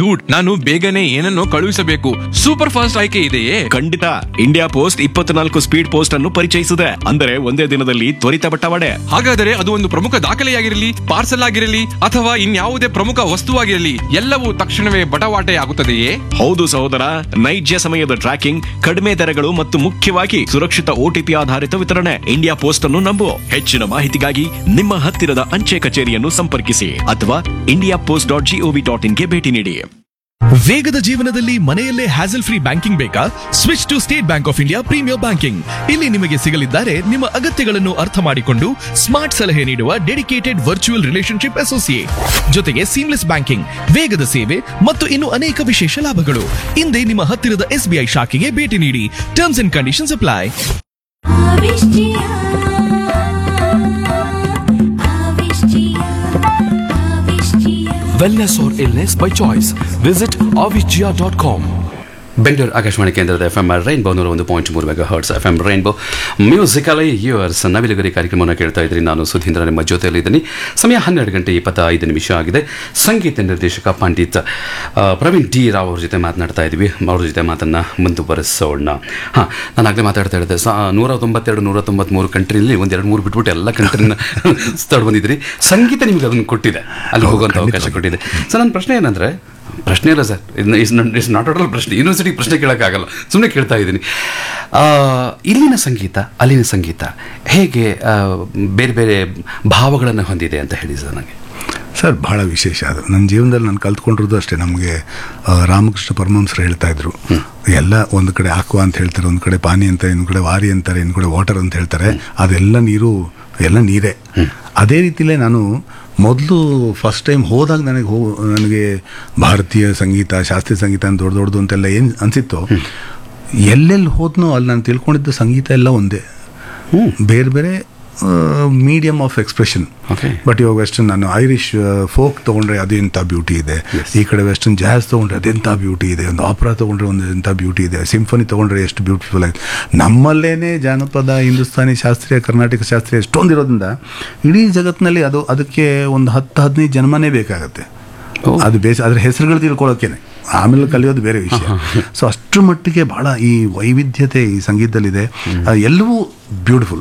Dude ನಾನು ಬೇಗನೆ ಏನನ್ನೋ ಕಳುಹಿಸಬೇಕು ಸೂಪರ್ ಫಾಸ್ಟ್ ಆಯ್ಕೆ ಇದೆಯೇ ಖಂಡಿತ ಇಂಡಿಯಾ ಪೋಸ್ಟ್ ಇಪ್ಪತ್ನಾಲ್ಕು ಸ್ಪೀಡ್ ಪೋಸ್ಟ್ ಅನ್ನು ಪರಿಚಯಿಸಿದೆ ಅಂದರೆ ಒಂದೇ ದಿನದಲ್ಲಿ ತ್ವರಿತ ಬಟ್ಟವಾಡೆ ಹಾಗಾದರೆ ಅದು ಒಂದು ಪ್ರಮುಖ ದಾಖಲೆಯಾಗಿರಲಿ ಪಾರ್ಸಲ್ ಆಗಿರಲಿ ಅಥವಾ ಇನ್ಯಾವುದೇ ಪ್ರಮುಖ ವಸ್ತುವಾಗಿರಲಿ ಎಲ್ಲವೂ ತಕ್ಷಣವೇ ಬಟವಾಟೆ ಆಗುತ್ತದೆಯೇ ಹೌದು ಸಹೋದರ ನೈಜ ಸಮಯದ ಟ್ರ್ಯಾಕಿಂಗ್ ಕಡಿಮೆ ದರಗಳು ಮತ್ತು ಮುಖ್ಯವಾಗಿ ಸುರಕ್ಷಿತ ಓಟಿಪಿ ಆಧಾರಿತ ವಿತರಣೆ ಇಂಡಿಯಾ ಪೋಸ್ಟ್ ಅನ್ನು ನಂಬು ಹೆಚ್ಚಿನ ಮಾಹಿತಿಗಾಗಿ ನಿಮ್ಮ ಹತ್ತಿರದ ಅಂಚೆ ಕಚೇರಿಯನ್ನು ಸಂಪರ್ಕಿಸಿ ಅಥವಾ India post dot G O V dot ಇನ್ಗೆ ಭೇಟಿ ನೀಡಿ ವೇಗದ ಜೀವನದಲ್ಲಿ ಮನೆಯಲ್ಲೇ ಹ್ಯಾಸಲ್ ಫ್ರೀ ಬ್ಯಾಂಕಿಂಗ್ ಬೇಕಾ switch to State Bank of India premier banking ಇಲ್ಲಿ ನಿಮಗೆ ಸಿಗಲಿದ್ದಾರೆ ನಿಮ್ಮ ಅಗತ್ಯಗಳನ್ನು ಅರ್ಥ ಮಾಡಿಕೊಂಡು ಸ್ಮಾರ್ಟ್ ಸಲಹೆ ನೀಡುವ ಡೆಡಿಕೇಟೆಡ್ ವರ್ಚುವಲ್ ರಿಲೇಶನ್ಶಿಪ್ ಅಸೋಸಿಯೇಟ್ ಜೊತೆಗೆ ಸೀಮ್ಲೆಸ್ ಬ್ಯಾಂಕಿಂಗ್ ವೇಗದ ಸೇವೆ ಮತ್ತು ಇನ್ನು ಅನೇಕ ವಿಶೇಷ ಲಾಭಗಳು ಹಿಂದೆ ನಿಮ್ಮ ಹತ್ತಿರದ ಎಸ್ಬಿಐ ಶಾಖೆಗೆ ಭೇಟಿ ನೀಡಿ terms and conditions apply Avishtiya, Avishtiya, Avishtiya. Wellness or illness by choice. Visit avicgia.com. Bengaluru Akashvani ಕೇಂದ್ರದ ಎಫ್ ಎಂ ರೈನ್ಬೋ ನೂರ ಒಂದು ಪಾಯಿಂಟ್ ಮೂರು megahertz F M rainbow musically yours ನವಿಲುಗರಿ ಕಾರ್ಯಕ್ರಮವನ್ನು ಕೇಳ್ತಾ ಇದ್ದೀನಿ ನಾನು ಸುಧೀಂದ್ರ ನಿಮ್ಮ ಜೊತೆಯಲ್ಲಿದ್ದೀನಿ ಸಮಯ ಹನ್ನೆರಡು ಗಂಟೆ ಇಪ್ಪತ್ತೈದು ನಿಮಿಷ ಆಗಿದೆ ಸಂಗೀತ ನಿರ್ದೇಶಕ ಪಂಡಿತ್ ಆ, ಪ್ರವೀಣ್ ಡಿ ರಾವ್ ಅವ್ರ ಜೊತೆ ಮಾತನಾಡ್ತಾ ಇದ್ವಿ ಅವ್ರ ಜೊತೆ ಮಾತನ್ನು ಮುಂದುವರಿಸೋಣ ಹಾಂ ನಾನು ಆಗಲೇ ಮಾತಾಡ್ತಾ ಇದ್ದೆ ಸ ನೂರ ತೊಂಬತ್ತೆರಡು ನೂರ ತೊಂಬತ್ಮೂರು ಕಂಟ್ರಿಯಲ್ಲಿ ಒಂದು ಎರಡು ಮೂರು ಬಿಟ್ಬಿಟ್ಟು ಎಲ್ಲ ಕಂಟ್ರಿನ ಸ್ಥಳ ಬಂದಿದ್ರಿ ಸಂಗೀತ ನಿಮಗೆ ಅದನ್ನು ಕೊಟ್ಟಿದೆ ಅಲ್ಲಿ ಹೋಗುವಂಥ ಅವಕಾಶ ಕೊಟ್ಟಿದೆ ಸೊ ನನ್ನ ಪ್ರಶ್ನೆ ಏನಂದರೆ ಪ್ರಶ್ನೆ ಇಲ್ಲ sir is is not at all ಪ್ರಶ್ನೆ ಯೂನಿವರ್ಸಿಟಿ ಪ್ರಶ್ನೆ ಕೇಳೋಕ್ಕಾಗಲ್ಲ ಸುಮ್ಮನೆ ಕೇಳ್ತಾ ಇದ್ದೀನಿ ಆ, ಇಲ್ಲಿನ ಸಂಗೀತ ಅಲ್ಲಿನ ಸಂಗೀತ ಹೇಗೆ ಆ, ಬೇರೆ ಬೇರೆ ಭಾವಗಳನ್ನು ಹೊಂದಿದೆ ಅಂತ ಹೇಳಿ ಸರ್ ನನಗೆ ಸರ್ ಭಾಳ ವಿಶೇಷ ಅದು ನನ್ನ ಜೀವನದಲ್ಲಿ ನಾನು ಕಲ್ತ್ಕೊಂಡಿರೋದು ಅಷ್ಟೇ ನಮಗೆ ರಾಮಕೃಷ್ಣ ಪರಮಹಂಸರು ಹೇಳ್ತಾ ಇದ್ರು ಎಲ್ಲ ಒಂದು ಕಡೆ ಆಕ್ವಾ ಅಂತ ಹೇಳ್ತಾರೆ ಒಂದು ಕಡೆ ಪಾನಿ ಅಂತ ಇನ್ನೊಂದು ಕಡೆ ವಾರಿ ಅಂತಾರೆ ಇನ್ನೊಂದು ಕಡೆ ವಾಟರ್ ಅಂತ ಹೇಳ್ತಾರೆ ಅದೆಲ್ಲ ನೀರು ಎಲ್ಲ ನೀರೇ ಅದೇ ರೀತಿಲೇ ನಾನು ಮೊದಲು ಫಸ್ಟ್ ಟೈಮ್ ಹೋದಾಗ ನನಗೆ ಹೋ ನನಗೆ ಭಾರತೀಯ ಸಂಗೀತ ಶಾಸ್ತ್ರೀಯ ಸಂಗೀತ ಅಂತ ದೊಡ್ಡ ದೊಡ್ಡದು ಅಂತೆಲ್ಲ ಏನು ಅನಿಸಿತ್ತೋ ಎಲ್ಲೆಲ್ಲಿ ಹೋದ್ನೋ ಅಲ್ಲಿ ನಾನು ತಿಳ್ಕೊಂಡಿದ್ದ ಸಂಗೀತ ಎಲ್ಲ ಒಂದೇ ಬೇರೆ ಬೇರೆ medium of expression Okay. But ಇವಾಗ ವೆಸ್ಟರ್ನ್ ನಾನು ಐರಿಷ್ ಫೋಕ್ ತೊಗೊಂಡ್ರೆ ಅದೆಂಥ ಬ್ಯೂಟಿ ಇದೆ ಈ ಕಡೆ ವೆಸ್ಟರ್ನ್ ಜಾಸ್ ತೊಗೊಂಡ್ರೆ ಅದೆಂಥ ಬ್ಯೂಟಿ ಇದೆ ಒಂದು ಆಪರಾ ತೊಗೊಂಡ್ರೆ ಒಂದು ಎಂಥ ಬ್ಯೂಟಿ ಇದೆ ಸಿಂಫನಿ ತೊಗೊಂಡ್ರೆ ಎಷ್ಟು ಬ್ಯೂಟಿಫುಲ್ ಆಗಿದೆ ನಮ್ಮಲ್ಲೇನೆ ಜಾನಪದ ಹಿಂದೂಸ್ತಾನಿ ಶಾಸ್ತ್ರೀಯ ಕರ್ನಾಟಕ ಶಾಸ್ತ್ರೀಯ ಎಷ್ಟೊಂದು ಇರೋದ್ರಿಂದ ಇಡೀ ಜಗತ್ತಿನಲ್ಲಿ ಅದು ಅದಕ್ಕೆ ಒಂದು ಹತ್ತು ಹದಿನೈದು ಜನ್ಮನೇ ಬೇಕಾಗತ್ತೆ ಅದು ಬೇಸ್ ಅದ್ರ ಹೆಸರುಗಳು ತಿಳ್ಕೊಳ್ಳೋಕ್ಕೇನೆ ಆಮೇಲೆ ಕಲಿಯೋದು ಬೇರೆ ವಿಷಯ ಸೊ ಅಷ್ಟರ ಮಟ್ಟಿಗೆ ಬಹಳ ಈ ವೈವಿಧ್ಯತೆ ಈ ಸಂಗೀತದಲ್ಲಿದೆ ಆ, ಎಲ್ಲವೂ ಬ್ಯೂಟಿಫುಲ್